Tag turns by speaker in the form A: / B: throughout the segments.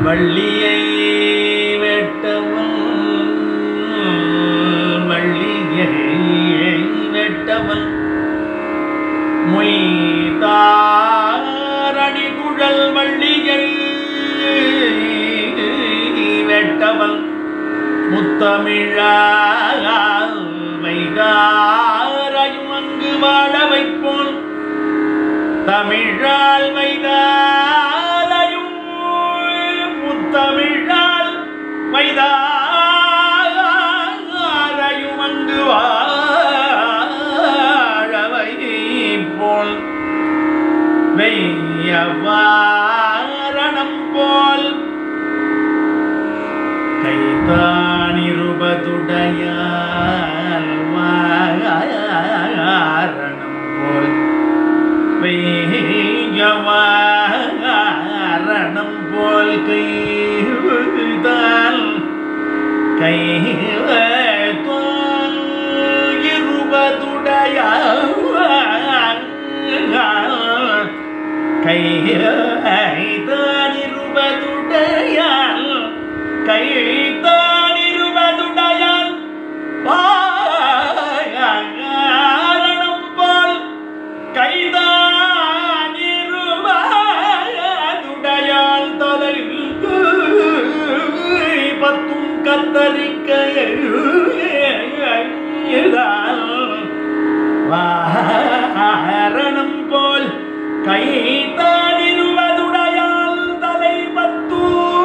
A: வள்ளியை வெட்டவன் வள்ளியை வெட்டவன் மொய்தாரணி குழல் வள்ளியை வெட்டவன் முத்தமிழால் வைகாரையும் அங்கு வாழ வைப்போன் தமிழால் வைதாரையும் முத்தமிழால் வைதாரையும் அங்கு வாழ வைப்போன் வெய்யவாரணம் போல் கைதானிருபதுடையால் வாரணம் போல் வெய்யவாரணம் போல் கைதால் கைதோல் இருபதுடையால் கைதானிருபதுடையால் கைதானிருபதுடையால் வாரணம் போல் கைதானிருபதுடையால் தலை பத்தும் கத்தரிக்கையால் வாரணம் போல் கைதானிருவதுடையால் தலை பத்து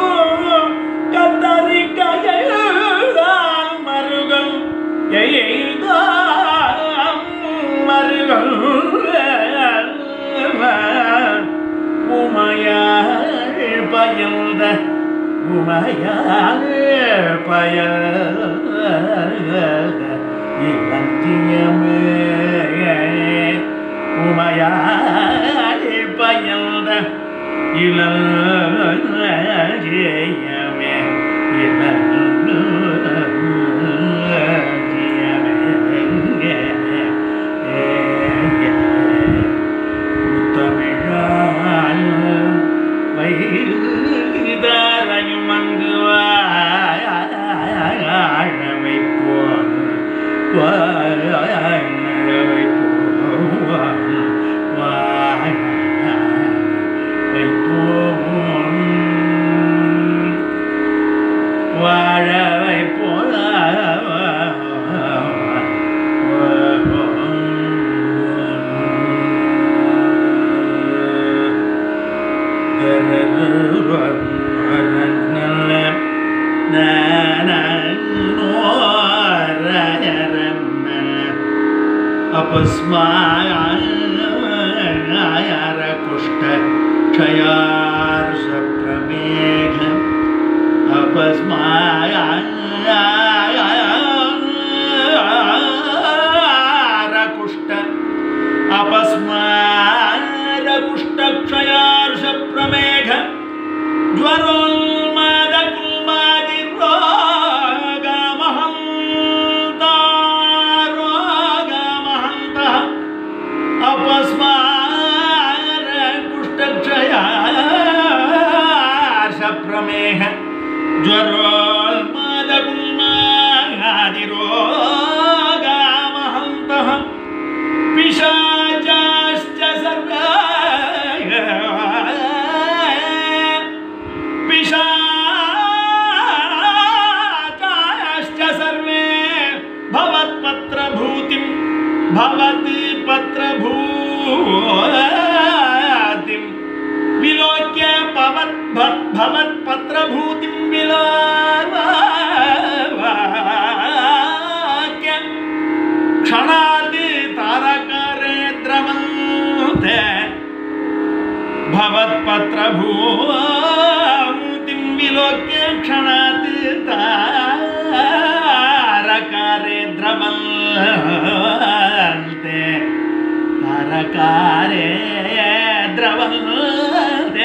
A: கத்தரிக்கையால் மருகன் எய்தாம் மருகன் உமையாள் பயந்த உமையாள் பயந்த இலஞ்சியமே உமையாள் பயந்த இளஞ்சியமே இளஞ்சியமே முத்தமிழால் வைதாரையும் அங்கு வாழ வைப்போன் வாழ வைப்போன் வாழ வைப்போன் வாழ வைப்போன் अपस्मायार कुष्ठ क्षयार्ष प्रमेघ अपस्मायार कुष्ठ अपस्मार कुष्ठ क्षयार्ष प्रमेघ ज्वरोन्माद कुल्मादि रोगमहन्ता रोगमहन्तः अपस्मार कुष्ठक्षयार्ष प्रमेह ज्वरोन्माद कुल्मादि रोगमहन्तः पिशाचाश्च सर्वे पिशाचाश्च सर्वे भवत्पत्रभूतिं भवति पत्रभूतिं विलोक्य भवत् भवत्पत्रभूतिं विलोक्य क्षणात् तारकारे द्रवन्ते भवत्पत्रभूतिं विलोक्य क्षणात् तारकारे द्रवन्ते तारकारे द्रवन्ते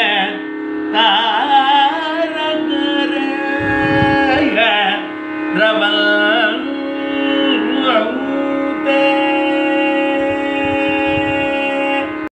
A: तारकारे द्रवन्ते